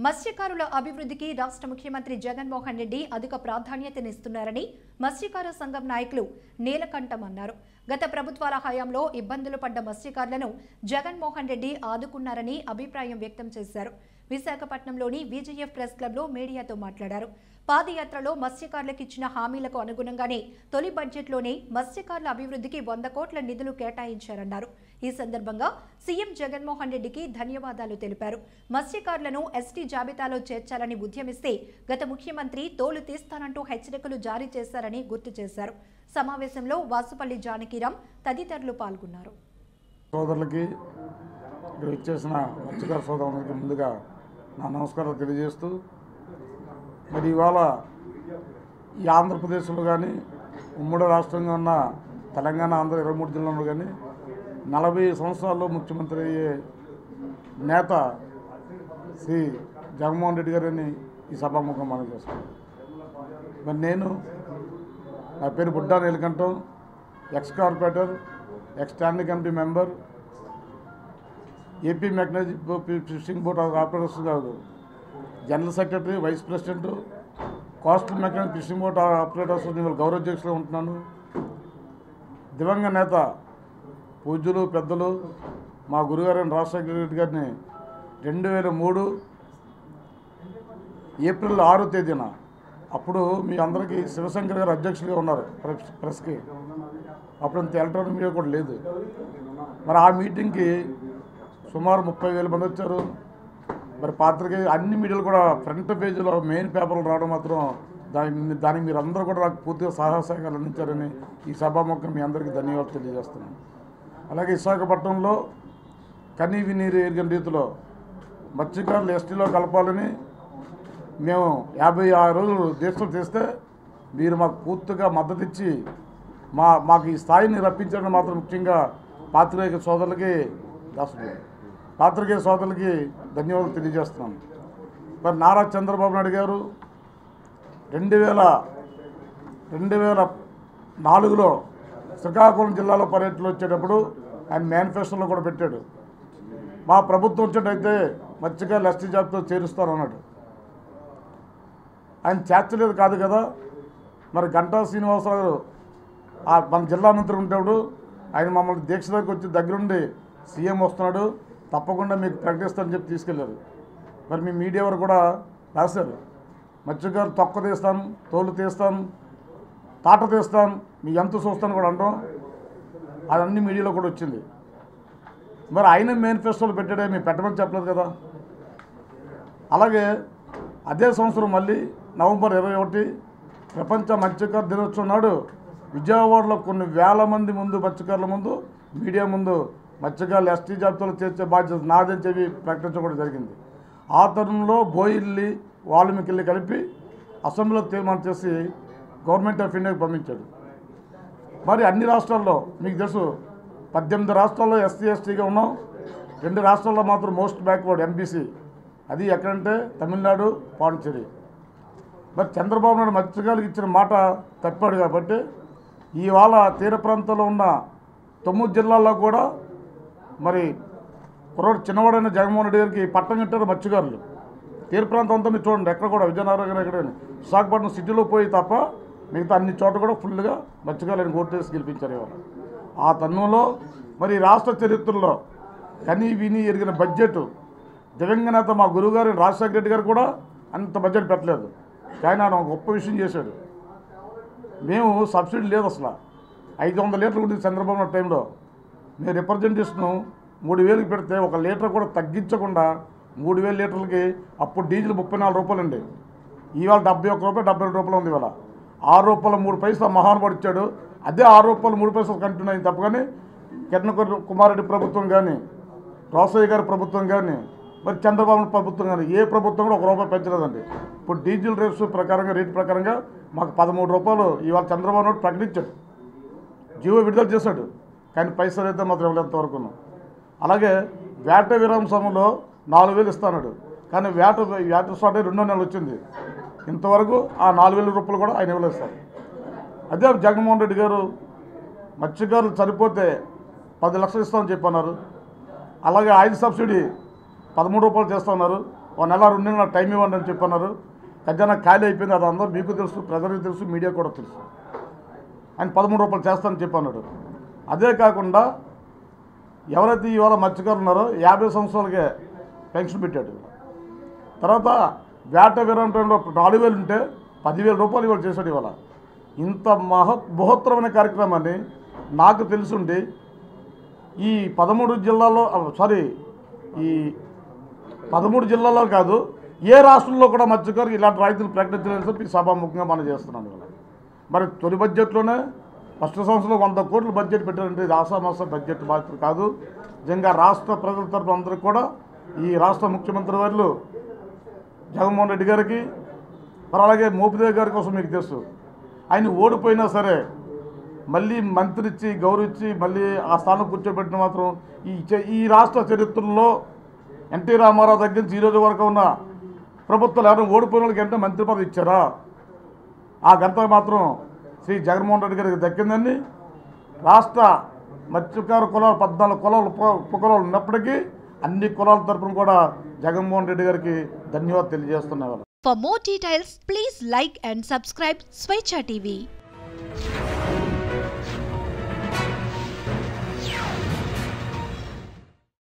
మత్స్యకారుల అభివృద్ధికి రాష్ట్ర ముఖ్యమంత్రి జగన్మోహన్ రెడ్డి అధిక ప్రాధాన్యతనిస్తున్నారని మత్స్యకార సంఘం నాయకులు నీలకంఠం అన్నారు గత ప్రభుత్వాల హయాంలో ఇబ్బందులు పడ్డ మత్స్యకారులను జగన్మోహన్ రెడ్డి ఆదుకున్నారని అభిప్రాయం వ్యక్తం చేశారు విశాఖపట్నంలోని విజయఎఫ్ ప్రెస్ క్లబ్లో మీడియాతో మాట్లాడారు పాదయాత్రలో మత్స్యకారులకు ఇచ్చిన హామీలకు అనుగుణంగానే తొలి బడ్జెట్లోనే మత్స్యకారుల అభివృద్ధికి వంద కోట్ల నిధులు కేటాయించారన్నారు ఈ సందర్భంగా సీఎం జగన్మోహన్ రెడ్డికి ధన్యవాదాలు తెలిపారు మత్స్యకారులను ఎస్టీ జాబితాలో చేర్చాలని ఉద్యమిస్తే గత ముఖ్యమంత్రి తోలు తీస్తానంటూ హెచ్చరికలు జారీ చేశారని గుర్తు చేశారు సమావేశంలో వాసుపల్లి జానకిరాం తదితరులు పాల్గొన్నారు సోదరులకి ఇక్కడ ఇచ్చేసిన మత్స్యకార సోదరులకి ముందుగా నా నమస్కారాలు తెలియజేస్తూ మరి ఇవాళ ఈ ఆంధ్రప్రదేశ్లో కానీ ఉమ్మడి రాష్ట్రంగా ఉన్న తెలంగాణ ఆంధ్ర ఇరవై మూడు జిల్లాలో కానీ నలభై సంవత్సరాల్లో ముఖ్యమంత్రి అయ్యే నేత శ్రీ జగన్మోహన్ రెడ్డి గారిని ఈ సభాముఖం మనం చేస్తాం మరి నేను నా పేరు Budda Neelakantam ex corporator ex standing committee member AP mechanize fishing board of operators కాదు general secretary vice president coastal mechanize fishing board of operators నేను గౌరవాధ్యక్షులు ఉంటున్నాను దివంగ నేత పూజ్యులు పెద్దలు మా గురుగారైన రాజశేఖర రెడ్డి గారిని రెండు వేల మూడు ఏప్రిల్ ఆరో తేదీన అప్పుడు మీ అందరికీ శివశంకర్ గారు అధ్యక్షులుగా ఉన్నారు ప్రెస్ ప్రెస్కి అప్పుడు అంత ఎలక్ట్రానిక్ మీడియా కూడా లేదు మరి ఆ మీటింగ్కి సుమారు ముప్పై వేల మంది వచ్చారు మరి పాత్రికే అన్ని మీడియాలు కూడా ఫ్రంట్ పేజీలో మెయిన్ పేపర్లు రావడం మాత్రం దాని దానికి మీరు అందరూ కూడా నాకు పూర్తిగా సహాయసహకారాలు అందించారని ఈ సభాముఖం మీ అందరికీ ధన్యవాదాలు తెలియజేస్తున్నాను అలాగే విశాఖపట్నంలో కనీ వినీరు ఎరిగిన రీతిలో మత్స్యకారులు ఎస్టీలో కలపాలని మేము యాభై ఆరు రోజులు దీక్షలు చేస్తే మీరు మాకు పూర్తిగా మద్దతు ఇచ్చి మా మాకు ఈ స్థాయిని రప్పించడం మాత్రం ముఖ్యంగా పాత్రికేయ సోదరులకి దాసుడు పాత్రికేయ సోదరులకి ధన్యవాదాలు తెలియజేస్తున్నాను మరి నారా చంద్రబాబు నాయుడు గారు రెండు వేల రెండు వేల నాలుగులో శ్రీకాకుళం జిల్లాలో పర్యటనలు వచ్చేటప్పుడు ఆయన మేనిఫెస్టోలో కూడా పెట్టాడు మా ప్రభుత్వం వచ్చేటైతే మత్స్యకారులు ఎస్టీ జాబ్తో చేరుస్తారన్నాడు ఆయన చేర్చలేదు కాదు కదా మరి గంటా శ్రీనివాసరావు గారు ఆ మన జిల్లా మంత్రి ఉండేవాడు ఆయన మమ్మల్ని దీక్ష దగ్గరికి వచ్చి దగ్గరుండి సీఎం వస్తున్నాడు తప్పకుండా మీకు ప్రకటిస్తానని చెప్పి తీసుకెళ్లారు మరి మీ మీడియా వారు కూడా రాశారు మత్స్యకారు తొక్క తీస్తాం తోలు తీస్తాం తాట తీస్తాం మీ ఎంత చూస్తాను కూడా అంటాం అదన్నీ మీడియాలో కూడా వచ్చింది మరి ఆయన మేనిఫెస్టోలో పెట్టాడే మీరు పెట్టమని చెప్పలేదు కదా అలాగే అదే సంవత్సరం మళ్ళీ నవంబర్ ఇరవై ఒకటి ప్రపంచ మత్స్యకార దినోత్సవం నాడు విజయవాడలో కొన్ని వేల మంది ముందు మత్స్యకారుల ముందు మీడియా ముందు మత్స్యకారులు ఎస్టీ జాబితాలో చేర్చే బాధ్యత నాదని చెప్పి ప్రకటించడం జరిగింది ఆ తరుణంలో బోయిల్లి వాల్మీకిల్లి కలిపి అసెంబ్లీలో తీర్మానం చేసి గవర్నమెంట్ ఆఫ్ ఇండియాకి పంపించాడు మరి అన్ని రాష్ట్రాల్లో మీకు తెలుసు పద్దెనిమిది రాష్ట్రాల్లో ఎస్సీ ఎస్టీగా ఉన్నాం రెండు రాష్ట్రాల్లో మాత్రం మోస్ట్ బ్యాక్వర్డ్ ఎంబీసీ అది ఎక్కడంటే తమిళనాడు పాండిచ్చేరి మరి చంద్రబాబు నాయుడు మత్స్యకారులకు ఇచ్చిన మాట తప్పాడు కాబట్టి ఇవాళ తీర ప్రాంతంలో ఉన్న తొమ్మిది జిల్లాల్లో కూడా మరి కుర్రోడు చిన్నవాడైన జగన్మోహన్ రెడ్డి గారికి పట్టం కట్టారు మత్స్యకారులు తీర ప్రాంతం అంతా మీరు చూడండి ఎక్కడ కూడా విజయనగరం కానీ ఎక్కడ కానీ విశాఖపట్నం సిటీలో పోయి తప్ప మిగతా అన్ని చోట్ల కూడా ఫుల్గా మత్స్యకారులను ఓటేసి గెలిపించారు ఇవాళ ఆ తరుణంలో మరి రాష్ట్ర చరిత్రలో కనీ విని ఎరిగిన బడ్జెట్ దివంగనేత మా గురువుగారు రాజశేఖర రెడ్డి గారు కూడా అంత బడ్జెట్ పెట్టలేదు కానీ ఆయన ఒక గొప్ప విషయం చేశాడు మేము సబ్సిడీ లేదు అసలు ఐదు వందల లీటర్లు ఉండేది చంద్రబాబు నాయుడు టైంలో మేము రిప్రజెంటేషన్ మూడు వేలకు పెడితే ఒక లీటర్ కూడా తగ్గించకుండా మూడు వేల లీటర్లకి అప్పుడు డీజిల్ ముప్పై నాలుగు రూపాయలు అండి ఇవాళ డెబ్బై ఒక్క రూపాయలు డెబ్బై రెండు రూపాయలు ఉంది ఇవాళ ఆరు రూపాయల మూడు పైసలు ఆ మహానుభావుడు ఇచ్చాడు అదే ఆరు రూపాయలు మూడు పైసలు కంటిన్యూ అయింది తప్ప కానీ కిరణ్ కుమారెడ్డి ప్రభుత్వం కానీ రోసయ్య గారి ప్రభుత్వం కానీ మరి చంద్రబాబు నాయుడు ప్రభుత్వం కానీ ఏ ప్రభుత్వం కూడా ఒక రూపాయి పెంచలేదండి ఇప్పుడు డీజిల్ రేట్స్ ప్రకారంగా రేటు ప్రకారంగా మాకు పదమూడు రూపాయలు ఇవాళ చంద్రబాబు నాయుడు ప్రకటించాడు జీవో విడుదల చేశాడు కానీ పైసలు అయితే మాత్రం ఇవ్వలేంతవరకు అలాగే వేట విరామ సమయంలో నాలుగు వేలు ఇస్తాడు కానీ వేట వేట స్టార్ట్ అయ్యి రెండో నెలలు వచ్చింది ఇంతవరకు ఆ నాలుగు వేల రూపాయలు కూడా ఆయన ఇవ్వలేదు సార్ అదే జగన్మోహన్ రెడ్డి గారు మత్స్యకారులు చనిపోతే పది లక్షలు ఇస్తామని చెప్పన్నారు అలాగే ఆయిల్ సబ్సిడీ పదమూడు రూపాయలు చేస్తున్నారు ఒక నెల రెండు నెలల టైం ఇవ్వండి అని చెప్పన్నారు ఖజానా ఖాళీ అయిపోయింది అది అందరూ మీకు తెలుసు ప్రజలకు తెలుసు మీడియా కూడా తెలుసు ఆయన పదమూడు రూపాయలు చేస్తానని చెప్పి అన్నాడు అదే కాకుండా ఎవరైతే ఇవాళ మత్స్యకారులు ఉన్నారో యాభై సంవత్సరాలకే పెన్షన్ పెట్టాడు తర్వాత వేట విరాంటంలో నాలుగు వేలు ఉంటే పదివేల రూపాయలు ఇవాళ చేశాడు ఇవాళ ఇంత మహ బృహత్తరమైన కార్యక్రమాన్ని నాకు తెలుసుండి ఈ పదమూడు జిల్లాల్లో సారీ ఈ పదమూడు జిల్లాల్లో కాదు ఏ రాష్ట్రంలో కూడా మత్స్యకారులు ఇలాంటి రాయితీలు ప్రకటించలేని చెప్పి సభాముఖంగా మనం చేస్తున్నాను ఇవాళ మరి తొలి బడ్జెట్లోనే ఫస్ట్ సంవత్సరంలో వంద కోట్ల బడ్జెట్ పెట్టారంటే ఇది ఆసామాస బడ్జెట్ బాధ్యత కాదు నిజంగా రాష్ట్ర ప్రజల తరఫున అందరికీ కూడా ఈ రాష్ట్ర ముఖ్యమంత్రి వారు జగన్మోహన్ రెడ్డి గారికి మరి అలాగే మోపిదేవి గారి కోసం మీకు తెలుసు ఆయన ఓడిపోయినా సరే మళ్ళీ మంత్రి ఇచ్చి గౌరవించి మళ్ళీ ఆ స్థానం కూర్చోబెట్టిన మాత్రం ఈ చ- ఈ రాష్ట్ర చరిత్రలో ఎన్టీ రామారావు దగ్గర నుంచి ఈ రోజు వరకు ఉన్న ప్రభుత్వాలు ఎవరైనా ఓడిపోయిన వాళ్ళకి ఎంత మంత్రి పదవి ఇచ్చారా ఆ ఘనత మాత్రం శ్రీ జగన్మోహన్ రెడ్డి గారికి దక్కిందని రాష్ట్ర మత్స్యకార కులాలు పద్నాలుగు కులాలు ఉప ఉపకులాలు ఉన్నప్పటికీ అన్ని కులాల తరపున కూడా జగన్మోహన్ రెడ్డి గారికి ధన్యవాదాలు తెలియజేస్తున్నారు For more details, please like and subscribe Swechha TV.